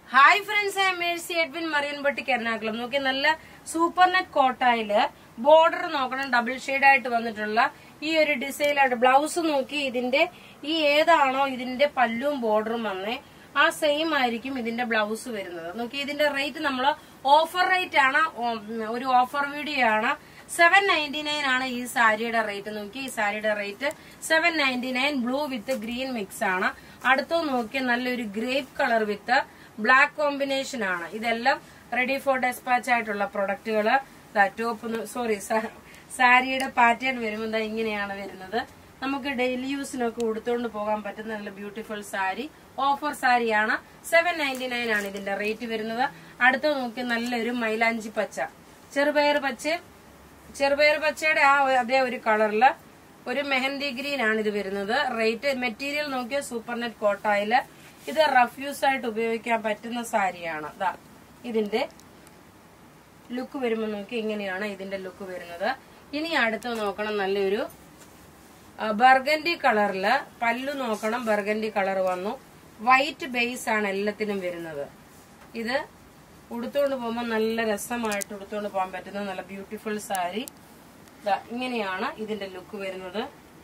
hi friends I Mercy Edwin Marian boutique Ernakulam നോക്കി നല്ല super net കോട്ടായില് ബോർഡർ നോക്കണം ഡബിൾ ഷെയ്ഡ് ആയിട്ട് വന്നിട്ടുള്ള ഈ ഒരു ഡിസൈനായിട്ട് ബ്ലൗസ് നോക്കി ഇതിന്റെ ഈ ഏതാണോ ഇതിന്റെ പല്ലും ബോർഡറും വന്നേ ആ സെയിം ആയിരിക്കും ഇതിന്റെ ബ്ലൗസ് വരുന്നത് നോക്കി ഇതിന്റെ റേറ്റ് നമ്മൾ ഓഫർ റേറ്റ് ആണ് ഉം, ഒരു ഓഫർ വീഡിയോ ആണ് സെവൻ നയൻറ്റി നയൻ ആണ് ഈ സാരിയുടെ റേറ്റ് നോക്കി ഈ സാരിയുടെ rate seven ninety nine blue with green mix ആണ് അടുത്തത് നോക്കി നല്ലൊരു grape colour with black combination ആണ് ഇതെല്ലാം റെഡി ഫോർ ഡെസ്പാച്ച് ആയിട്ടുള്ള പ്രൊഡക്റ്റുകള് ടോപ്പ് സോറി സാരിയുടെ പാറ്റേൺ വരുമ്പോൾ ദാ ഇങ്ങനെയാണ് വരുന്നത് നമുക്ക് ഡെയിലി യൂസിനൊക്കെ ഉടുത്തോണ്ട് പോകാൻ പറ്റുന്ന നല്ല ബ്യൂട്ടിഫുൾ സാരി ഓഫർ സാരിയാണ് സെവൻ നയൻറ്റി നയൻ ആണ് ഇതിന്റെ റേറ്റ് വരുന്നത് അടുത്ത നോക്കി നല്ലൊരു മൈലാഞ്ചി പച്ച ചെറുപയർ പച്ച ചെറുപയർ പച്ചയുടെ ആ ഒരു- അതേ ഒരു കളറില് ഒരു മെഹന്തി ഗ്രീൻ ആണ് ഇത് വരുന്നത് റേറ്റ് മെറ്റീരിയൽ നോക്കിയ സൂപ്പർ നെറ്റ് കോട്ടായില് ഇത് റഫ്യൂസ് ആയിട്ട് ഉപയോഗിക്കാൻ പറ്റുന്ന സാരിയാണ് ദാ ഇതിന്റെ ലുക്ക് വരുമ്പോൾ നോക്കി ഇങ്ങനെയാണ് ഇതിന്റെ ലുക്ക് വരുന്നത് ഇനി അടുത്ത് നോക്കണം നല്ലൊരു ബർഗൻഡി കളറില് പല്ലു നോക്കണം ബർഗൻഡി കളർ വന്നു വൈറ്റ് ബേസ് ആണ് എല്ലാത്തിനും വരുന്നത് ഇത് ഉടുത്തോണ്ട് പോകുമ്പോൾ നല്ല രസമായിട്ട് ഉടുത്തോണ്ട് പോകാൻ പറ്റുന്ന നല്ല ബ്യൂട്ടിഫുൾ സാരി ദാ ഇങ്ങനെയാണ് ഇതിന്റെ ലുക്ക് വരുന്നത്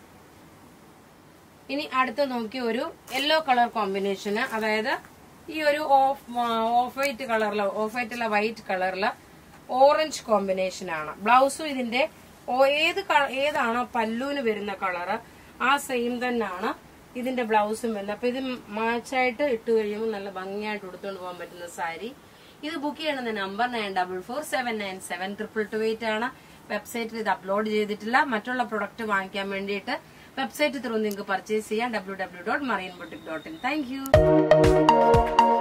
ഇനി അടുത്ത നോക്കി ഒരു യെല്ലോ കളർ കോമ്പിനേഷന് അതായത് ഈ ഒരു ഓഫ് ഓഫ് വൈറ്റ് കളറില് ഓഫ് വൈറ്റ് അല്ല വൈറ്റ് കളറില് ഓറഞ്ച് കോമ്പിനേഷൻ ആണ് ബ്ലൗസും ഇതിന്റെ ഓ- ഏത് ക- ഏതാണോ പല്ലൂന് വരുന്ന കളറ് ആ സെയിം തന്നെയാണ് ഇതിന്റെ ബ്ലൗസും വരുന്നത് അപ്പൊ ഇത് മാച്ചായിട്ട് ഇട്ട് കഴിയുമ്പോൾ നല്ല ഭംഗിയായിട്ട് ഉടുത്തോണ്ട് പോകാൻ പറ്റുന്ന സാരി ഇത് ബുക്ക് ചെയ്യണമെന്ന number nine double four seven nine seven triple two eight ആണ് വെബ്സൈറ്റിൽ ഇത് അപ്ലോഡ് ചെയ്തിട്ടില്ല മറ്റുള്ള പ്രൊഡക്റ്റ് വാങ്ങിക്കാൻ വേണ്ടിയിട്ട് വെബ്സൈറ്റ് ത്രൂ നിങ്ങൾക്ക് പർച്ചേസ് ചെയ്യാം W W dot Marian boutique dot in thank U